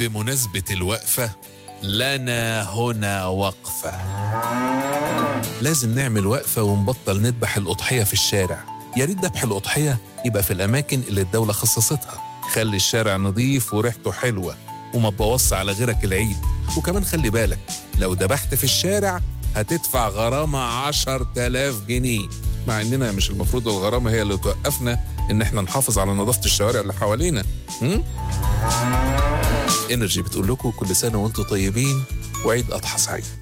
بمناسبة الوقفة لنا هنا وقفة لازم نعمل وقفة ونبطل نذبح الأضحية في الشارع يا ريت ذبح الأضحية يبقى في الأماكن اللي الدولة خصصتها خلي الشارع نظيف وريحته حلوة وما تبوظش على غيرك العيد وكمان خلي بالك لو ذبحت في الشارع هتدفع غرامة عشر تلاف جنيه مع اننا مش المفروض الغرامة هي اللي توقفنا ان احنا نحافظ على نظافة الشوارع اللي حوالينا هم؟ انرجي بتقول لكم كل سنة وانتم طيبين وعيد اضحى سعيد